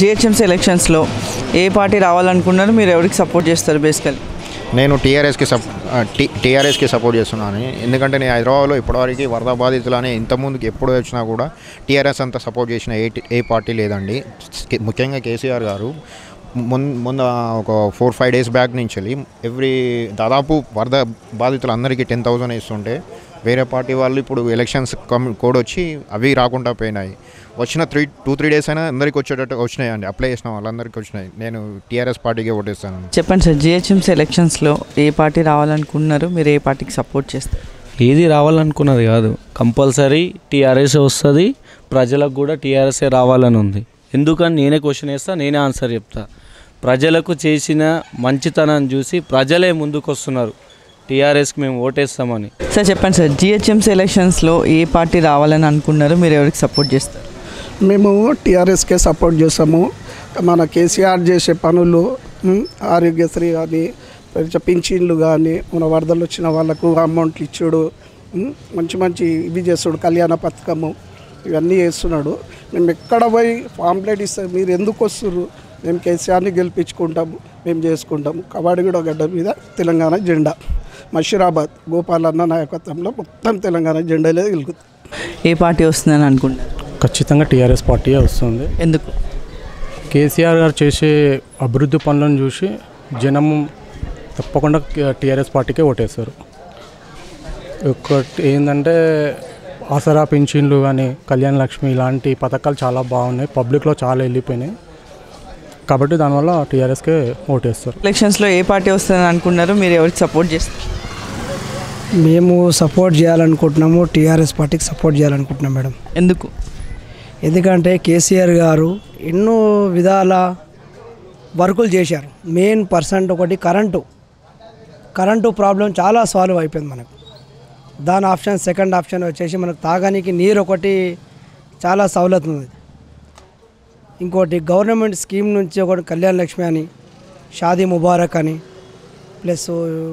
GHMC ఎలక్షన్స్లో ఏ party రావాలనుకున్నారు మీరు ఎవరికి సపోర్ట్ చేస్తారు బేసికల్ నేను టీఆర్ఎస్కి సప్ టీ టీఆర్ఎస్కి సపోర్ట్ చేస్తున్నాను ఎందుకంటే నేను హైదరాబాద్లో ఇప్పటివరకు వరద బాధితులని ఇంతకుముందుకి ఎప్పుడు వచ్చినా కూడా టీఆర్ఎస్ అంతా సపోర్ట్ చేసిన ఏ టి- ఏ పార్టీ లేదండి కే- ముఖ్యంగా కేసీఆర్ గారు మున్ ముందు ఒక ఫోర్ ఫైవ్ డేస్ బ్యాక్ నుంచి వెళ్ళి ఎవ్రీ దాదాపు వరద బాధితులందరికీ టెన్ థౌసండ్ ఇస్తుంటే వేరే పార్టీ వాళ్ళు ఇప్పుడు ఎలక్షన్స్ కమ్ కోడ్ వచ్చి అవి రాకుండా పోయినాయి వచ్చిన త్రీ టూ త్రీ డేస్ అయినా అందరికి వచ్చేటట్టు వచ్చినాయండి అప్లై చేసిన వాళ్ళందరికీ వచ్చినాయి నేను టీఆర్ఎస్ పార్టీకే ఓటేస్తాను చెప్పండి సార్ జిహెచ్ఎంసీ ఎలక్షన్స్లో ఏ పార్టీ రావాలనుకున్నారు మీరు ఏ పార్టీకి సపోర్ట్ చేస్తారు ఏది రావాలనుకున్నది కాదు కంపల్సరీ టీఆర్ఎస్ వస్తుంది ప్రజలకు కూడా టీఆర్ఎస్ఏ రావాలని ఉంది ఎందుకని నేనే క్వశ్చన్ వేస్తా నేనే ఆన్సర్ చెప్తా ప్రజలకు చేసిన మంచితనాన్ని చూసి ప్రజలే ముందుకు వస్తున్నారు టీఆర్ఎస్కి మేము ఓటేస్తామని సార్ చెప్పండి సార్ జిహెచ్ఎంసీ ఎలక్షన్స్లో ఏ పార్టీ రావాలని అనుకున్నారు మీరు ఎవరికి సపోర్ట్ చేస్తారు మేము టీఆర్ఎస్కే సపోర్ట్ చేస్తాము మన కేసీఆర్ చేసే పనులు ఉమ్, ఆరోగ్యశ్రీ కానీ పింఛన్లు కానీ మన వరదలు వచ్చిన వాళ్ళకు అమౌంట్లు ఇచ్చుడు ఉమ్, మంచి మంచి ఇవి చేస్తాడు కళ్యాణ పథకము ఇవన్నీ చేస్తున్నాడు మేము ఎక్కడ పోయి పాంప్లెట్ ఇస్తాం మీరు ఎందుకు వస్తుర్రు మేము కేసీఆర్ని గెలిపించుకుంటాము మేము చేసుకుంటాము కబాడిగూడ గడ్డ మీద తెలంగాణ జెండా మషీరాబాద్ గోపాలన్న నాయకత్వంలో మొత్తం తెలంగాణ జెండాలే గెలుగుతుంది ఏ పార్టీ వస్తుందని అనుకుంటున్నారు ఖచ్చితంగా టీఆర్ఎస్ పార్టీ వస్తుంది ఎందుకు కేసీఆర్ గారు చేసే అభివృద్ధి పనులను చూసి జనం తప్పకుండా టీఆర్ఎస్ పార్టీకే ఓటేస్తారు ఒకటి ఏంటంటే ఆసరా పింఛన్లు కానీ కళ్యాణ లక్ష్మి ఇలాంటి పథకాలు చాలా బాగున్నాయి పబ్లిక్లో చాలా వెళ్ళిపోయినాయి కాబట్టి దానివల్ల టీఆర్ఎస్కే ఓటేస్తారు ఎలక్షన్స్లో ఏ పార్టీ వస్తుందని అనుకున్నారు మీరు ఎవరికి సపోర్ట్ చేస్తారు మేము సపోర్ట్ చేయాలనుకుంటున్నాము టీఆర్ఎస్ పార్టీకి సపోర్ట్ చేయాలనుకుంటున్నాం మేడం ఎందుకు ఎందుకంటే కేసీఆర్ గారు ఎన్నో విధాల వర్కులు చేశారు మెయిన్ పర్సెంట్ ఒకటి కరెంటు కరెంటు ప్రాబ్లం చాలా సాల్వ్ అయిపోయింది మనకు దాని ఆప్షన్ సెకండ్ ఆప్షన్ వచ్చేసి మనకు తాగానికి నీరు ఒకటి చాలా సౌలత్ ఉంది ఇంకోటి గవర్నమెంట్ స్కీమ్ నుంచి ఒకటి కళ్యాణ లక్ష్మి అని షాదీ ముబారక్ అని ప్లస్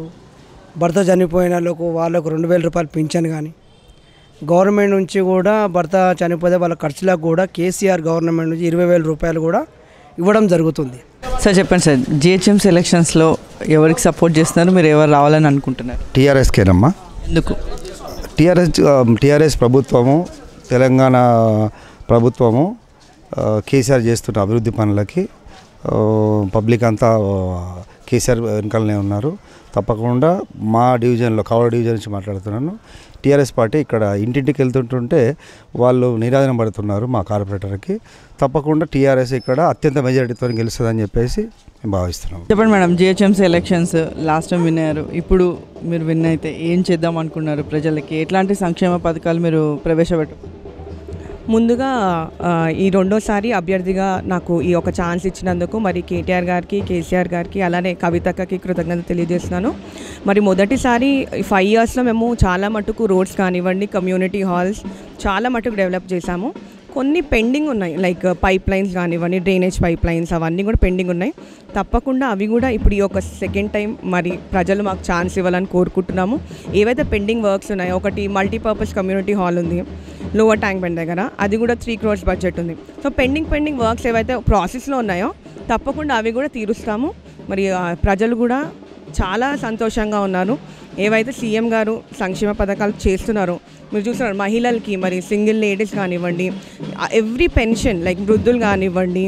భర్త చనిపోయిన వాళ్ళకు వాళ్ళకు రెండు వేల రూపాయలు పింఛన్ కానీ గవర్నమెంట్ నుంచి కూడా భర్త చనిపోతే వాళ్ళ ఖర్చులకు కూడా కేసీఆర్ గవర్నమెంట్ నుంచి ఇరవై వేల రూపాయలు కూడా ఇవ్వడం జరుగుతుంది సార్ చెప్పండి సార్ జిహెచ్ఎంసీ ఎలక్షన్స్లో ఎవరికి సపోర్ట్ చేస్తున్నారు మీరు ఎవరు రావాలని అనుకుంటున్నారు టీఆర్ఎస్కేనమ్మా ఎందుకు టీఆర్ఎస్ టీఆర్ఎస్ ప్రభుత్వము తెలంగాణ ప్రభుత్వము ఆ, కేసీఆర్ చేస్తున్న అభివృద్ధి పనులకి ఆ, పబ్లిక్ అంతా ఆ, కేసీఆర్ వెనకాలనే ఉన్నారు తప్పకుండా మా డివిజన్లో కవల డివిజన్ నుంచి మాట్లాడుతున్నాను టీఆర్ఎస్ పార్టీ ఇక్కడ ఇంటింటికి వెళ్తుంటుంటే వాళ్ళు నిరాదన పడుతున్నారు మా కార్పొరేటర్కి తప్పకుండా టీఆర్ఎస్ ఇక్కడ అత్యంత మెజారిటీతో గెలుస్తుందని చెప్పేసి మేము భావిస్తున్నాం చెప్పండి madam GHMC elections last time win అయ్యారు ఇప్పుడు మీరు విన్ అయితే ఏం చేద్దాం అనుకున్నారు ప్రజలకి ఎట్లాంటి సంక్షేమ పథకాలు మీరు ప్రవేశపెట్ట ముందుగా ఆ, ఈ రెండోసారి అభ్యర్థిగా నాకు ఈ ఒక ఛాన్స్ ఇచ్చినందుకు మరి కేటీఆర్ గారికి కేసీఆర్ గారికి అలానే కవితక్కకి కృతజ్ఞత తెలియజేస్తున్నాను మరి మొదటిసారి ఫైవ్ ఇయర్స్లో మేము చాలా మటుకు రోడ్స్ కానివ్వండి కమ్యూనిటీ హాల్స్ చాలా మటుకు డెవలప్ చేశాము కొన్ని పెండింగ్ ఉన్నాయి లైక్ పైప్ లైన్స్ కానివ్వండి డ్రైనేజ్ పైప్ లైన్స్ అవన్నీ కూడా పెండింగ్ ఉన్నాయి తప్పకుండా అవి కూడా ఇప్పుడు ఈ ఒక సెకండ్ టైం మరి ప్రజలు మాకు ఛాన్స్ ఇవ్వాలని కోరుకుంటున్నాము ఏవైతే పెండింగ్ వర్క్స్ ఉన్నాయో ఒకటి మల్టీపర్పస్ కమ్యూనిటీ హాల్ ఉంది లోవర్ ట్యాంక్ బండ్ దగ్గర అది కూడా త్రీ క్రోర్స్ బడ్జెట్ ఉంది సో పెండింగ్ పెండింగ్ వర్క్స్ ఏవైతే ప్రాసెస్లో ఉన్నాయో తప్పకుండా అవి కూడా తీరుస్తాము మరి ఆ, ప్రజలు కూడా చాలా సంతోషంగా ఉన్నారు ఏవైతే సీఎం గారు సంక్షేమ పథకాలు చేస్తున్నారో మీరు చూస్తున్నారు మహిళలకి మరి సింగిల్ లేడీస్ కానివ్వండి ఎవ్రీ పెన్షన్ లైక్ వృద్ధులు కానివ్వండి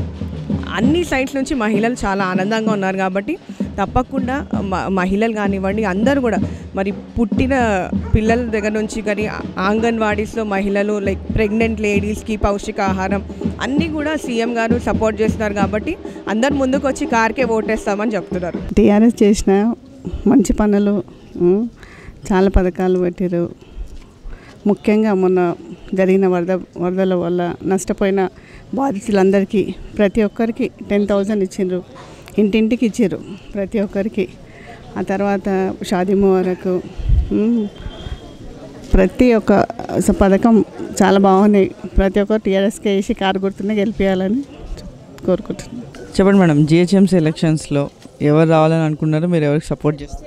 అన్ని సైడ్స్ నుంచి మహిళలు చాలా ఆనందంగా ఉన్నారు కాబట్టి తప్పకుండా మ- మహిళలు కానివ్వండి అందరూ కూడా మరి పుట్టిన పిల్లల దగ్గర నుంచి కానీ ఆంగన్వాడీస్లో మహిళలు లైక్ ప్రెగ్నెంట్ లేడీస్కి పౌష్టికాహారం అన్నీ కూడా సీఎం గారు సపోర్ట్ చేస్తున్నారు కాబట్టి అందరు ముందుకు వచ్చి కార్కే ఓటేస్తామని చెప్తున్నారు టీఆర్ఎస్ చేసిన మంచి పనులు ఉమ్, చాలా పథకాలు పెట్టారు ముఖ్యంగా మొన్న జరిగిన వరద వరదల వల్ల నష్టపోయిన బాధితులందరికీ ప్రతి ఒక్కరికి టెన్ థౌజండ్ ఇచ్చిండ్రు ఇంటింటికి ఇచ్చారు ప్రతి ఒక్కరికి ఆ తర్వాత షాదీ ముబారక్ ఉమ్, ప్రతి ఒక్క స- పథకం చాలా బాగున్నాయి ప్రతి ఒక్కరు టీఆర్ఎస్కి వేసి కారు గుర్తునే గెలిపించాలని కోరుకుంటున్నాను చెప్పండి మేడం జిహెచ్ఎంసీ ఎలక్షన్స్లో ఎవరు రావాలని అనుకున్నారు మీరు ఎవరికి సపోర్ట్ చేస్తారు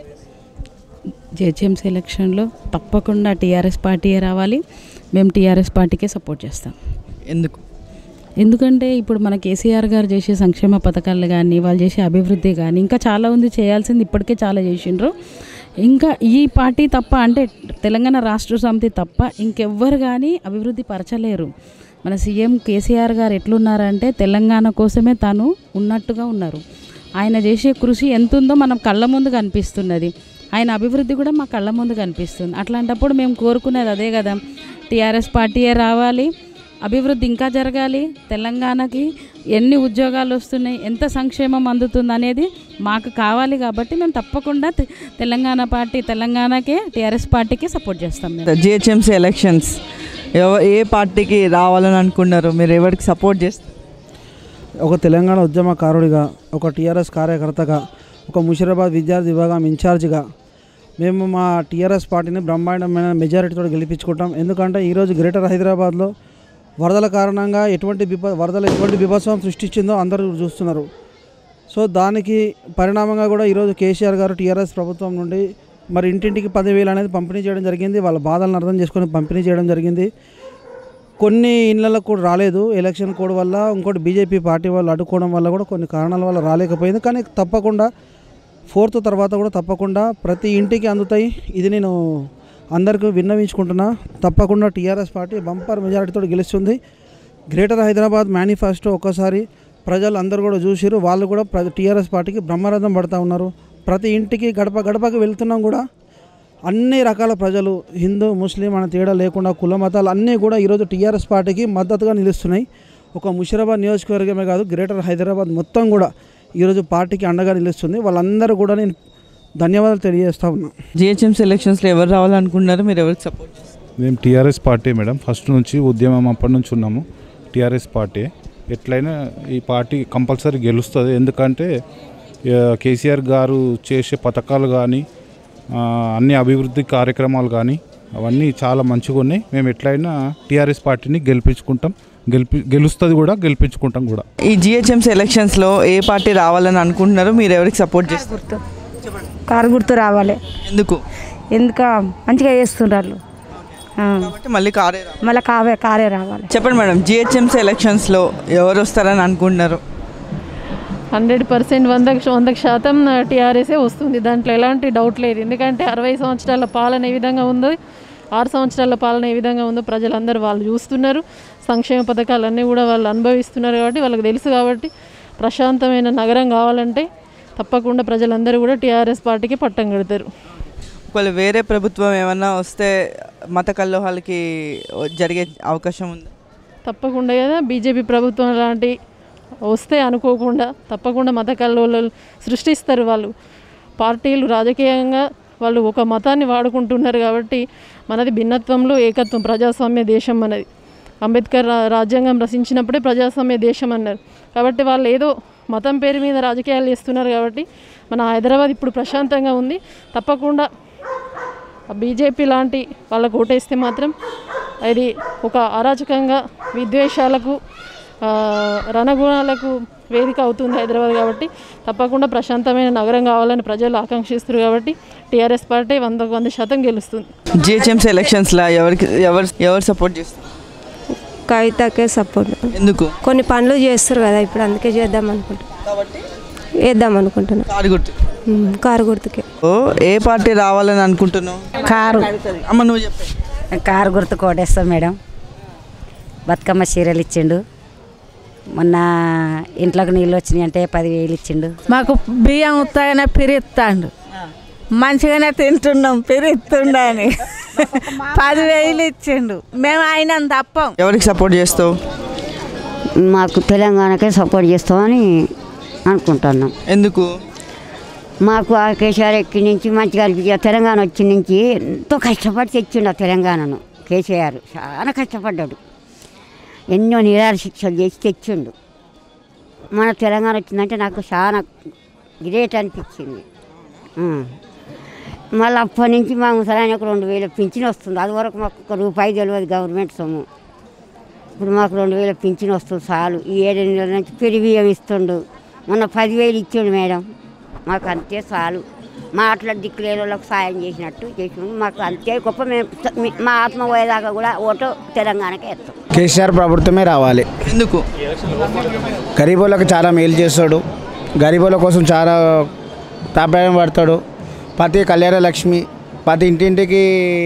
జేహెచ్ఎంసీ ఎలక్షన్లో తప్పకుండా టీఆర్ఎస్ పార్టీయే రావాలి మేము టీఆర్ఎస్ పార్టీకే సపోర్ట్ చేస్తాం ఎందుకు ఎందుకంటే ఇప్పుడు మన కేసీఆర్ గారు చేసే సంక్షేమ పథకాలు కానీ వాళ్ళు చేసే అభివృద్ధి కానీ ఇంకా చాలా ఉంది చేయాల్సింది ఇప్పటికే చాలా చేసిండ్రు ఇంకా ఈ పార్టీ తప్ప అంటే తెలంగాణ రాష్ట్ర సమితి తప్ప ఇంకెవ్వరు కానీ అభివృద్ధి పరచలేరు మన సీఎం కేసీఆర్ గారు ఎట్లున్నారంటే తెలంగాణ కోసమే తాను ఉన్నట్టుగా ఉన్నారు ఆయన చేసే కృషి ఎంత ఉందో మనం కళ్ళ ముందు కనిపిస్తున్నది ఆయన అభివృద్ధి కూడా మా కళ్ళ ముందు కనిపిస్తుంది అట్లాంటప్పుడు మేము కోరుకునేది అదే కదా టీఆర్ఎస్ పార్టీయే రావాలి అభివృద్ధి ఇంకా జరగాలి తెలంగాణకి ఎన్ని ఉద్యోగాలు వస్తున్నాయి ఎంత సంక్షేమం అందుతుంది అనేది మాకు కావాలి కాబట్టి మేము తప్పకుండా తె- తెలంగాణ పార్టీ తెలంగాణకే టీఆర్ఎస్ పార్టీకి సపోర్ట్ చేస్తాం మేము జిహెచ్ఎంసీ ఎలక్షన్స్ ఎవ ఏ పార్టీకి రావాలని అనుకున్నారు మీరు ఎవరికి సపోర్ట్ చేస్తారు ఒక తెలంగాణ ఉద్యమకారుడిగా ఒక టీఆర్ఎస్ కార్యకర్తగా ఒక ముషిరాబాద్ విద్యార్థి విభాగం ఇన్ఛార్జిగా మేము మా టీఆర్ఎస్ పార్టీని బ్రహ్మాండమైన మెజారిటీతో గెలిపించుకుంటాం ఎందుకంటే ఈరోజు గ్రేటర్ హైదరాబాద్లో వరదల కారణంగా ఎటువంటి బిప వరదలు ఎటువంటి బిభత్సం సృష్టించిందో అందరూ చూస్తున్నారు సో దానికి పరిణామంగా కూడా ఈరోజు కేసీఆర్ గారు టీఆర్ఎస్ ప్రభుత్వం నుండి మరి ఇంటింటికి పదివేలు అనేది పంపిణీ చేయడం జరిగింది వాళ్ళ బాధలను అర్థం చేసుకొని పంపిణీ చేయడం జరిగింది కొన్ని ఇళ్ళలకు కూడా రాలేదు ఎలక్షన్ కోడ్ వల్ల ఇంకోటి బీజేపీ పార్టీ వాళ్ళు అడ్డుకోవడం వల్ల కూడా కొన్ని కారణాల వల్ల రాలేకపోయింది కానీ తప్పకుండా ఫోర్త్ తర్వాత కూడా తప్పకుండా ప్రతి ఇంటికి అందుతాయి ఇది నేను అందరికీ విన్నవించుకుంటున్నా తప్పకుండా టీఆర్ఎస్ పార్టీ బంపర్ మెజారిటీతో గెలుస్తుంది గ్రేటర్ హైదరాబాద్ మేనిఫెస్టో ఒక్కసారి ప్రజలు అందరూ కూడా చూసిరు వాళ్ళు కూడా ప్ర టీఆర్ఎస్ పార్టీకి బ్రహ్మరథం పడుతూ ఉన్నారు ప్రతి ఇంటికి గడప గడపకి వెళ్తున్నాం కూడా అన్ని రకాల ప్రజలు హిందూ ముస్లిం అనే తేడా లేకుండా కుల మతాలు అన్నీ కూడా ఈరోజు టీఆర్ఎస్ పార్టీకి మద్దతుగా నిలుస్తున్నాయి ఒక ముషిరాబాద్ నియోజకవర్గమే కాదు గ్రేటర్ హైదరాబాద్ మొత్తం కూడా ఈరోజు పార్టీకి అండగా నిలుస్తుంది వాళ్ళందరూ కూడా నేను ధన్యవాదాలు తెలియజేస్తా ఉన్నా జిహెచ్ఎంసీ ఎలక్షన్స్లో ఎవరు రావాలనుకుంటున్నారు మీరు ఎవరికి సపోర్ట్ చేస్తారు మేము టీఆర్ఎస్ పార్టీ మేడం ఫస్ట్ నుంచి ఉద్యమం అప్పటి నుంచి ఉన్నాము టీఆర్ఎస్ పార్టీ ఎట్లయినా ఈ పార్టీ కంపల్సరీ గెలుస్తుంది ఎందుకంటే ఆ, కేసీఆర్ గారు చేసే పథకాలు కానీ ఆ, అన్ని అభివృద్ధి కార్యక్రమాలు కానీ అవన్నీ చాలా మంచిగా ఉన్నాయి మేము ఎట్లయినా టీఆర్ఎస్ పార్టీని గెలిపించుకుంటాం గెలిపి గెలుస్తుంది కూడా గెలిపించుకుంటాం కూడా ఈ జిహెచ్ఎంసీ ఎలక్షన్స్లో ఏ పార్టీ రావాలని అనుకుంటున్నారు మీరు ఎవరికి సపోర్ట్ చేస్తారు కారు గుర్తు రావాలి ఎందుకు ఎందుక మంచిగా చేస్తుండ్రు కాబట్టి మళ్ళీ కారే మళ్ళీ కావే కారే రావాలి చెప్పండి మేడం జిహెచ్ఎంసీ ఎలక్షన్స్లో ఎవరు వస్తారని అనుకుంటున్నారు హండ్రెడ్ పర్సెంట్ వందకు వందకు శాతం టీఆర్ఎస్ఏ వస్తుంది దాంట్లో ఎలాంటి డౌట్ లేదు ఎందుకంటే అరవై సంవత్సరాల పాలన ఏ విధంగా ఉందో ఆరు సంవత్సరాల పాలన ఏ విధంగా ఉందో ప్రజలందరూ వాళ్ళు చూస్తున్నారు సంక్షేమ పథకాలన్నీ కూడా వాళ్ళు అనుభవిస్తున్నారు కాబట్టి వాళ్ళకి తెలుసు కాబట్టి ప్రశాంతమైన నగరం కావాలంటే తప్పకుండా ప్రజలందరూ కూడా టీఆర్ఎస్ పార్టీకి పట్టం కడతారు ఒకవేళ వేరే ప్రభుత్వం ఏమన్నా వస్తే మత కల్లోహాలకి జరిగే అవకాశం ఉంది తప్పకుండా కదా బీజేపీ ప్రభుత్వం లాంటి వస్తే అనుకోకుండా తప్పకుండా మత కల్లోలు సృష్టిస్తారు వాళ్ళు పార్టీలు రాజకీయంగా వాళ్ళు ఒక మతాన్ని వాడుకుంటున్నారు కాబట్టి మనది భిన్నత్వంలో ఏకత్వం ప్రజాస్వామ్య దేశం మనది అంబేద్కర్ రా- రాజ్యాంగం రచించినప్పుడే ప్రజాస్వామ్య దేశం అన్నారు కాబట్టి వాళ్ళు ఏదో మతం పేరు మీద రాజకీయాలు చేస్తున్నారు కాబట్టి మన హైదరాబాద్ ఇప్పుడు ప్రశాంతంగా ఉంది తప్పకుండా బీజేపీ లాంటి వాళ్ళకు ఓటేస్తే మాత్రం అది ఒక అరాచకంగా విద్వేషాలకు ఆ, రణగుణాలకు వేదిక అవుతుంది హైదరాబాద్ కాబట్టి తప్పకుండా ప్రశాంతమైన నగరం కావాలని ప్రజలు ఆకాంక్షిస్తారు కాబట్టి టీఆర్ఎస్ పార్టీ వందకు వంద శాతం గెలుస్తుంది జిహెచ్ఎంసీ ఎలక్షన్స్లో ఎవరికి ఎవరు ఎవరు సపోర్ట్ చేస్తారు కవితకే సపోర్ట్ ఎందుకు కొన్ని పనులు చేస్తారు కదా ఇప్పుడు అందుకే చేద్దాం అనుకుంటున్నా వేద్దాం అనుకుంటున్నా కారు గుర్తు ఉమ్, కారు గుర్తుకే ఓ ఏ పార్టీ రావాలని అనుకుంటున్నావు కారు అమ్మ నువ్వు చెప్పు కారు గుర్తు కోటేస్తాం మేడం బతుకమ్మ చీరలు ఇచ్చిండు మొన్న ఇంట్లోకి నీళ్ళు వచ్చినాయి అంటే పదివేలు ఇచ్చిండు మాకు బియ్యం ఉత్తగానే పిరిస్తాండు మంచిగానే తింటున్నాం పిరిస్తుండని పదివేలు ఇచ్చిండు మేము ఆయన తప్పం ఎవరికి సపోర్ట్ చేస్తావు మాకు తెలంగాణకే సపోర్ట్ చేస్తామని అనుకుంటున్నాం ఎందుకు మాకు ఆ కేసీఆర్ ఎక్కి నుంచి మంచిగా అనిపించి తెలంగాణ వచ్చి నుంచి ఎంతో కష్టపడి తెచ్చిండు ఆ తెలంగాణను కేసీఆర్ చాలా కష్టపడ్డాడు ఎన్నో నిరాహార శిక్షలు చేసి తెచ్చిండు మన తెలంగాణ వచ్చిందంటే నాకు చాలా గ్రేట్ అనిపించింది ఉం. మళ్ళీ అప్పటి నుంచి మా ముసలాయనకు రెండు వేలు పింఛన్ వస్తుంది అది వరకు మాకు ఒక రూపాయి తెలియదు గవర్నమెంట్ సొమ్ము ఇప్పుడు మాకు రెండు వేల పింఛన్ వస్తుంది చాలు ఈ ఏడు నెలల నుంచి పెరిగి ఇస్తుండు మొన్న పదివేలు ఇచ్చిండు మేడం మాకు అంతే చాలు మా అట్లా దిక్కులేని వాళ్ళకి సాయం చేసినట్టు చేసినాం మాకు అంతే గొప్ప మేము మీ- మా ఆత్మ పోయేదాకా కూడా ఓటు తెలంగాణకే వేస్తాం కేసీఆర్ ప్రభుత్వమే రావాలి ఎందుకు గరీబులకు చాలా మేలు చేస్తాడు గరీబుల కోసం చాలా తాపాయం పడతాడు ప్రతి కళ్యాణ లక్ష్మి ప్రతి ఇంటింటికి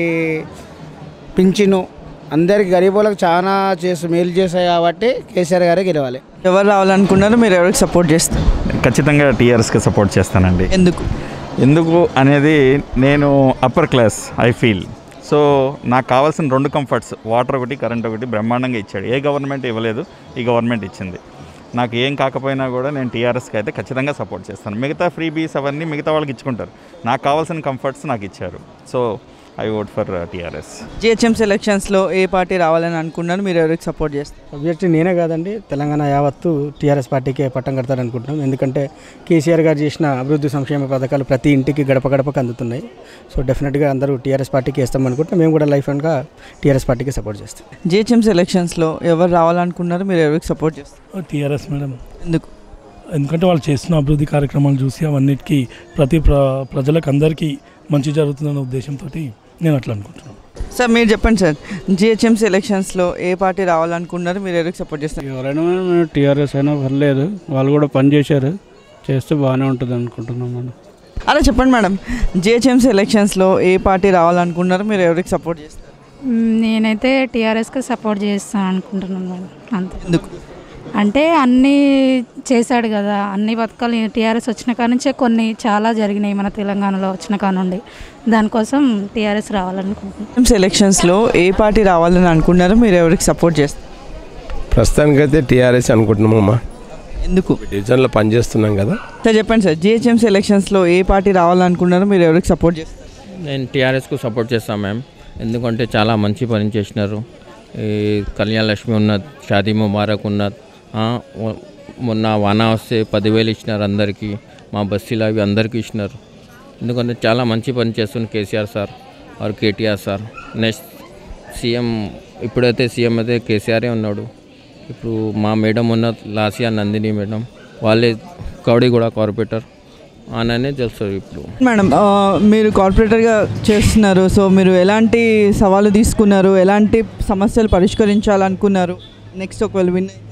పింఛను అందరికి గరీబులకు చాలా చేస్తూ మేలు చేస్తాయి కాబట్టి కేసీఆర్ గారే గెలవాలి ఎవరు రావాలనుకున్నారు మీరు ఎవరికి సపోర్ట్ చేస్తారు ఖచ్చితంగా టీఆర్ఎస్కి సపోర్ట్ చేస్తానండి ఎందుకు ఎందుకు అనేది నేను upper class I feel so నాకు కావాల్సిన రెండు కంఫర్ట్స్ వాటర్ ఒకటి కరెంట్ ఒకటి బ్రహ్మాండంగా ఇచ్చాడు ఏ గవర్నమెంట్ ఇవ్వలేదు ఈ గవర్నమెంట్ ఇచ్చింది నాకు ఏం కాకపోయినా కూడా నేను టీఆర్ఎస్కి అయితే ఖచ్చితంగా సపోర్ట్ చేస్తాను మిగతా ఫ్రీ బీస్ అవన్నీ మిగతా వాళ్ళకి ఇచ్చుకుంటారు నాకు కావాల్సిన కంఫర్ట్స్ నాకు ఇచ్చారు so I vote for TRS GHMC ఎలక్షన్స్లో ఏ పార్టీ రావాలని అనుకున్నారు మీరు ఎవరికి సపోర్ట్ చేస్తారు అభ్యర్థి నేనే కాదండి తెలంగాణ యావత్తు టీఆర్ఎస్ పార్టీకే పట్టం కడతారు అనుకుంటున్నాం ఎందుకంటే కేసీఆర్ గారు చేసిన అభివృద్ధి సంక్షేమ పథకాలు ప్రతి ఇంటికి గడప గడపకు అందుతున్నాయి సో డెఫినెట్గా అందరూ టీఆర్ఎస్ పార్టీకి వేస్తాం అనుకుంటున్నాం మేము కూడా లైఫ్ అండ్గా టీఆర్ఎస్ పార్టీకి సపోర్ట్ చేస్తాం జిహెచ్ఎంసీ ఎలక్షన్స్లో ఎవరు రావాలనుకున్నారు మీరు ఎవరికి సపోర్ట్ చేస్తారు టీఆర్ఎస్ మేడం ఎందుకు ఎందుకంటే వాళ్ళు చేస్తున్న అభివృద్ధి కార్యక్రమాలు చూసి అవన్నిటికీ ప్రతి ప్ర ప్రజలకు అందరికీ మంచి జరుగుతుందన్న ఉద్దేశంతో నేను అట్లా అనుకుంటున్నాను సార్ మీరు చెప్పండి సార్ జిహెచ్ఎంసీ ఎలక్షన్స్లో ఏ పార్టీ రావాలనుకున్నారు మీరు ఎవరికి సపోర్ట్ చేస్తారు ఎవరైనా మనం టీఆర్ఎస్ అయినా పర్లేదు వాళ్ళు కూడా పని చేశారు చేస్తే బాగానే ఉంటుంది అనుకుంటున్నాం మనం అలా చెప్పండి మేడం జిహెచ్ఎంసీ ఎలక్షన్స్లో ఏ పార్టీ రావాలనుకున్నారు మీరు ఎవరికి సపోర్ట్ చేస్తారు మ్మ్, నేనైతే టీఆర్ఎస్కి సపోర్ట్ చేస్తాను అనుకుంటున్నాను మేడం అంతే ఎందుకు అంటే అన్నీ చేశాడు కదా అన్ని పథకాలు టీఆర్ఎస్ వచ్చిన కాడ నుంచే కొన్ని చాలా జరిగినాయి మన తెలంగాణలో వచ్చిన కాడ నుండి దానికోసం టీఆర్ఎస్ రావాలనుకుంటున్నాను జిహెచ్ఎంసీ ఎలక్షన్స్లో ఏ పార్టీ రావాలని అనుకున్నారు మీరు ఎవరికి సపోర్ట్ చేస్తారు ప్రస్తుతానికైతే టీఆర్ఎస్ అనుకుంటున్నామమ్మా ఎందుకు డివిజన్లో పనిచేస్తున్నాం కదా సార్ చెప్పండి సార్ జిహెచ్ఎంసీ ఎలక్షన్స్లో ఏ పార్టీ రావాలనుకున్నారు మీరు ఎవరికి సపోర్ట్ చేస్తారు నేను టీఆర్ఎస్కు సపోర్ట్ చేస్తాను మ్యామ్ ఎందుకంటే చాలా మంచి పని చేసినారు ఈ కళ్యాణ లక్ష్మి ఉన్నది షాదీ ముబారక్ ఉన్నది ఆ, మొ- మొన్న వానా వస్తే పదివేలు ఇచ్చినారు అందరికీ మా బస్తీలు అవి అందరికీ ఇచ్చినారు ఎందుకంటే చాలా మంచి పని చేస్తుంది KCR sir or KTR sir next CM ఇప్పుడైతే సీఎం అయితే కేసీఆరే ఉన్నాడు ఇప్పుడు మా మేడం ఉన్న లాసియా నందిని మేడం వాళ్ళే కౌడిగూడ కార్పొరేటర్ అననే తెలుస్తుంది ఇప్పుడు మేడం ఆ, మీరు కార్పొరేటర్గా చేస్తున్నారు సో మీరు ఎలాంటి సవాలు తీసుకున్నారు ఎలాంటి సమస్యలు పరిష్కరించాలనుకున్నారు నెక్స్ట్ ఒకవేళ విన్ అయితే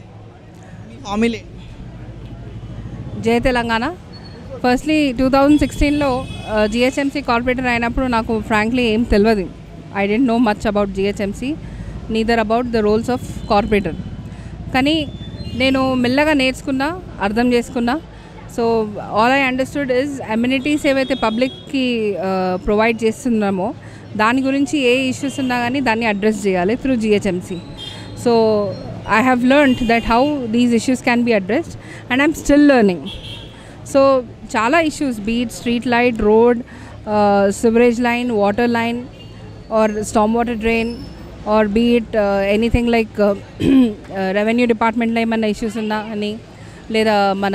మీ హామీలే జై తెలంగాణ ఫస్ట్లీ టూ థౌజండ్ సిక్స్టీన్లో జిహెచ్ఎంసీ కార్పొరేటర్ అయినప్పుడు నాకు ఫ్రాంక్లీ ఏం తెలియదు I don't know much about GHMC neither about the roles of corporator కానీ నేను మెల్లగా నేర్చుకున్నా అర్థం చేసుకున్నా so all I understood is amenities ఏవైతే పబ్లిక్కి ప్రొవైడ్ చేస్తున్నామో దాని గురించి ఏ ఇష్యూస్ ఉన్నా కానీ దాన్ని అడ్రస్ చేయాలి through GHMC so I have learned that how these issues can be addressed and I'm still learning so చాలా issues beat street light road sewerage line water line or storm water drain or beat anything like revenue డిపార్ట్మెంట్లో ఏమన్నా issues ఉందా అని లేదా మన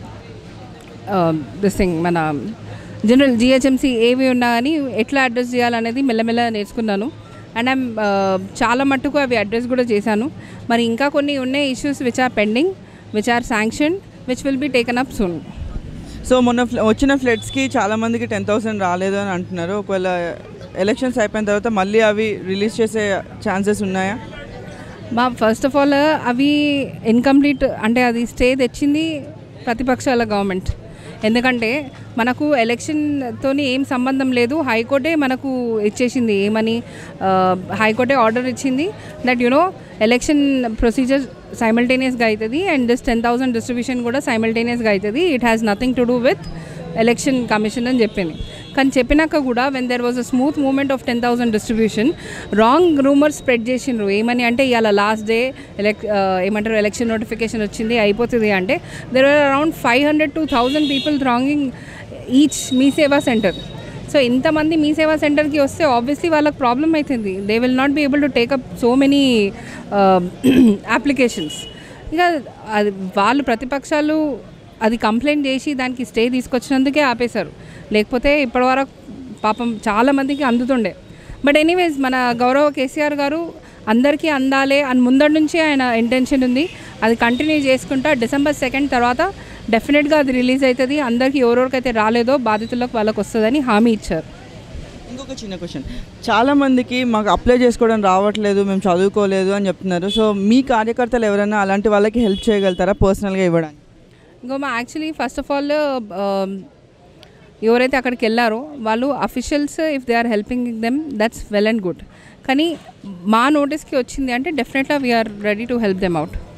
this thing మన general GHMC ఏవి ఉన్నా కానీ ఎట్లా అడ్రస్ చేయాలనేది మెల్లమెల్ల నేర్చుకున్నాను అండ్ ఐమ్ చాలా మట్టుకు అవి అడ్రస్ కూడా చేశాను మరి ఇంకా కొన్ని ఉన్నాయి issues which are pending which are sanction which will be taken up soon so మొన్న ఫ్ల- వచ్చిన ఫ్లడ్స్కి చాలా మందికి టెన్ థౌసండ్ రాలేదు అని అంటున్నారు ఒకవేళ ఎలక్షన్స్ అయిపోయిన తర్వాత మళ్ళీ అవి రిలీజ్ చేసే ఛాన్సెస్ ఉన్నాయా మా ఫస్ట్ ఆఫ్ ఆల్ అవి ఇన్కంప్లీట్ అంటే అది స్టే తెచ్చింది ప్రతిపక్షాల గవర్నమెంట్ ఎందుకంటే మనకు ఎలక్షన్తో ఏం సంబంధం లేదు హైకోర్టే మనకు ఇచ్చేసింది ఏమని ఆ, హైకోర్టే ఆర్డర్ ఇచ్చింది దట్ యునో ఎలక్షన్ ప్రొసీజర్ సైమల్టేనియస్గా అవుతుంది and this ten thousand distribution కూడా సైమల్టేనియస్గా అవుతుంది it has nothing to do with election commission అని చెప్పింది కానీ చెప్పినాక కూడా when there was a smooth movement of ten thousand distribution wrong rumours spread చేసిండ్రు ఏమని అంటే ఇవాళ లాస్ట్ డే ఎలక్ ఏమంటారు ఎలక్షన్ నోటిఫికేషన్ వచ్చింది అయిపోతుంది అంటే there are around five hundred to thousand people thronging each Mee Seva centre so ఇంతమంది మీ సేవా సెంటర్కి వస్తే ఆబ్వియస్లీ వాళ్ళకి ప్రాబ్లం అవుతుంది they will not be able to take up so many applications ఇక అది వాళ్ళు ప్రతిపక్షాలు అది కంప్లైంట్ చేసి దానికి స్టే తీసుకొచ్చినందుకే ఆపేశారు లేకపోతే ఇప్పటివరకు పాపం చాలామందికి అందుతుండే బట్ ఎనీవేస్ మన గౌరవ కేసీఆర్ గారు అందరికీ అందాలే అని ముందటి నుంచి ఆయన ఇంటెన్షన్ ఉంది అది కంటిన్యూ చేసుకుంటా డిసెంబర్ సెకండ్ తర్వాత డెఫినెట్గా అది రిలీజ్ అవుతుంది అందరికీ ఎవరెవరికైతే రాలేదో బాధితులకు వాళ్ళకి వస్తుందని హామీ ఇచ్చారు ఇంకొక చిన్న క్వశ్చన్ చాలా మందికి మాకు అప్లై చేసుకోవడం రావట్లేదు మేము చదువుకోలేదు అని చెప్తున్నారు సో మీ కార్యకర్తలు ఎవరైనా అలాంటి వాళ్ళకి హెల్ప్ చేయగలుగుతారా పర్సనల్గా ఇవ్వడానికి ఇంకో మా యాక్చువల్లీ ఫస్ట్ ఆఫ్ ఆల్ ఎవరైతే అక్కడికి వెళ్ళారో వాళ్ళు officials if they are helping them that's well and good కానీ మా నోటీస్కి వచ్చింది అంటే డెఫినెట్గా we are ready to help them out